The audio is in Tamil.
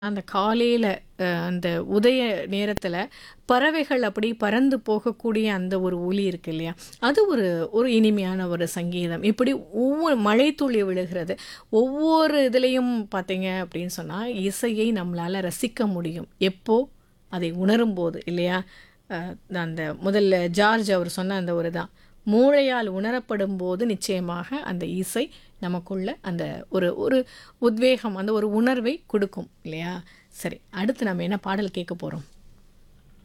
அந்த காலையில அ அந்த உதய நேரத்தில பறவைகள் அப்படி பறந்து போகக்கூடிய அந்த ஒரு ஒலி இருக்கு இல்லையா? அது ஒரு ஒரு இனிமையான ஒரு சங்கீதம். இப்படி ஒவ்வொரு மழைத்துளி விழுகிறது. ஒவ்வொரு இதுலயும் பார்த்தீங்க அப்படின்னு சொன்னா, இசையை நம்மளால ரசிக்க முடியும். எப்போ? அதை உணரும்போது இல்லையா? அ அந்த முதல்ல ஜார்ஜ் அவர் சொன்ன அந்த ஒரு தான். மூளையால் உணரப்படும்போது நிச்சயமாக அந்த இசை நமக்குள்ள அந்த ஒரு ஒரு உத்வேகம், அந்த ஒரு உணர்வை குடுக்கும் இல்லையா? சரி, அடுத்து நம்ம என்ன பாடல் கேட்க போறோம்?